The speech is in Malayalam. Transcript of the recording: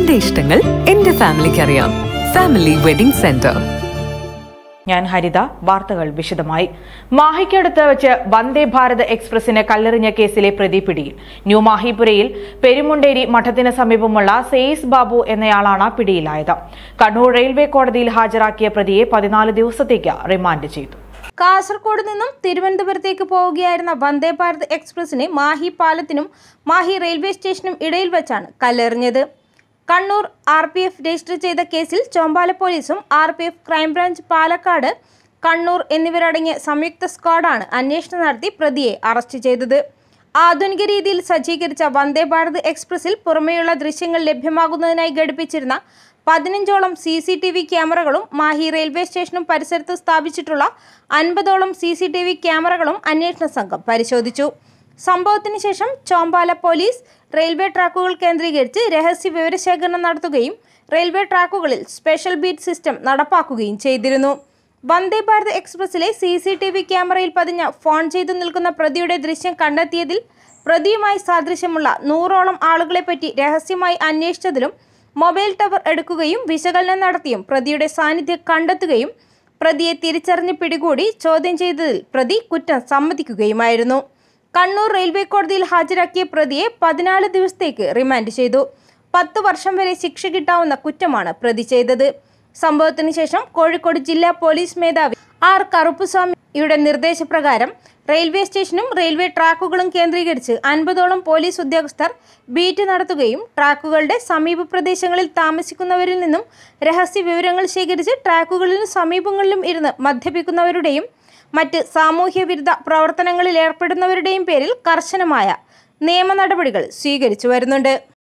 എന്റെ ഇഷ്ടങ്ങൾ എന്റെ ഫാമിലിക്ക് അറിയാം ഫാമിലി വെഡിംഗ് സെന്റർ ഞാൻ ഹരിത വാർത്തകൾ വിശദമായി മാഹിക്കടുത്ത് വെച്ച് വന്ദേ ഭാരത് എക്സ്പ്രസിന് കല്ലെറിഞ്ഞ കേസിലെ പ്രതി പിടിയിൽ ന്യൂ മാഹിപുരയിൽ പെരുമുണ്ടേരി മഠത്തിന് സമീപമുള്ള സെയ്സ് ബാബു എന്നയാളാണ് പിടിയിലായത് കണ്ണൂർ റെയിൽവേ കോടതിയിൽ ഹാജരാക്കിയ പ്രതിയെ പതിനാല് ദിവസത്തേക്ക് റിമാൻഡ് ചെയ്തു കാസർഗോഡ് നിന്നും തിരുവനന്തപുരത്തേക്ക് പോവുകയായിരുന്ന വന്ദേ ഭാരത് എക്സ്പ്രസിന് മാഹി പാലത്തിനും മാഹി റെയിൽവേ സ്റ്റേഷനും ഇടയിൽ വെച്ചാണ് കല്ലെറിഞ്ഞത് Kannur R P F register ചെയ്ത കേസിൽ ചോമ്പാല പോലീസും R P F crime branch Palakkad Kannur എന്നിവരടങ്ങിയ സംയുക്ത സ്ക്വാഡാണ് അന്വേഷണം നടത്തി പ്രതിയെ അറസ്റ്റ് ചെയ്തത് ആധുനിക രീതിയിൽ സജ്ജീകരിച്ച വന്ദേ ഭാരത് എക്സ്പ്രസിൽ പുറമെയുള്ള ദൃശ്യങ്ങൾ ലഭ്യമാകുന്നതിനായി ഘടിപ്പിച്ചിരുന്ന പതിനഞ്ചോളം സി സി ടി വി ക്യാമറകളും മാഹി റെയിൽവേ സ്റ്റേഷനും പരിസരത്ത് സ്ഥാപിച്ചിട്ടുള്ള അൻപതോളം സി സി ടി വി ക്യാമറകളും അന്വേഷണ സംഘം പരിശോധിച്ചു സംഭവത്തിന് ശേഷം ചോമ്പാല പോലീസ് റെയിൽവേ ട്രാക്കുകൾ കേന്ദ്രീകരിച്ച് രഹസ്യ വിവരശേഖരണം നടത്തുകയും റെയിൽവേ ട്രാക്കുകളിൽ സ്പെഷ്യൽ ബീറ്റ് സിസ്റ്റം നടപ്പാക്കുകയും ചെയ്തിരുന്നു വന്ദേ ഭാരത് എക്സ്പ്രസിലെ സി സി ടി വി ക്യാമറയിൽ പതിഞ്ഞ ഫോൺ ചെയ്തു നിൽക്കുന്ന പ്രതിയുടെ ദൃശ്യം കണ്ടെത്തിയതിൽ പ്രതിയുമായി സാദൃശ്യമുള്ള നൂറോളം ആളുകളെപ്പറ്റി രഹസ്യമായി അന്വേഷിച്ചതിലും മൊബൈൽ ടവർ എടുക്കുകയും വിശകലനം നടത്തിയും പ്രതിയുടെ സാന്നിധ്യം കണ്ടെത്തുകയും പ്രതിയെ തിരിച്ചറിഞ്ഞ് പിടികൂടി ചോദ്യം ചെയ്തതിൽ പ്രതി കുറ്റം സമ്മതിക്കുകയുമായിരുന്നു കണ്ണൂർ റെയിൽവേ കോടതിയിൽ ഹാജരാക്കിയ പ്രതിയെ പതിനാല് ദിവസത്തേക്ക് റിമാൻഡ് ചെയ്തു പത്ത് വർഷം വരെ ശിക്ഷ കിട്ടാവുന്ന കുറ്റമാണ് പ്രതി ചെയ്തത് സംഭവത്തിന് ശേഷം കോഴിക്കോട് ജില്ലാ പോലീസ് മേധാവി ആർ കറുപ്പുസ്വാമിയുടെ നിർദ്ദേശപ്രകാരം റെയിൽവേ സ്റ്റേഷനും റെയിൽവേ ട്രാക്കുകളും കേന്ദ്രീകരിച്ച് അൻപതോളം പോലീസ് ഉദ്യോഗസ്ഥർ ബീറ്റ് നടത്തുകയും ട്രാക്കുകളുടെ സമീപ പ്രദേശങ്ങളിൽ താമസിക്കുന്നവരിൽ നിന്നും രഹസ്യ വിവരങ്ങൾ ശേഖരിച്ച് ട്രാക്കുകളിലും സമീപങ്ങളിലും ഇരുന്ന് മദ്യപിക്കുന്നവരുടെയും മറ്റ് സാമൂഹ്യ വിരുദ്ധ പ്രവർത്തനങ്ങളിൽ ഏർപ്പെടുന്നവരുടെയും പേരിൽ കർശനമായ നിയമ നടപടികൾ സ്വീകരിച്ചു വരുന്നുണ്ട്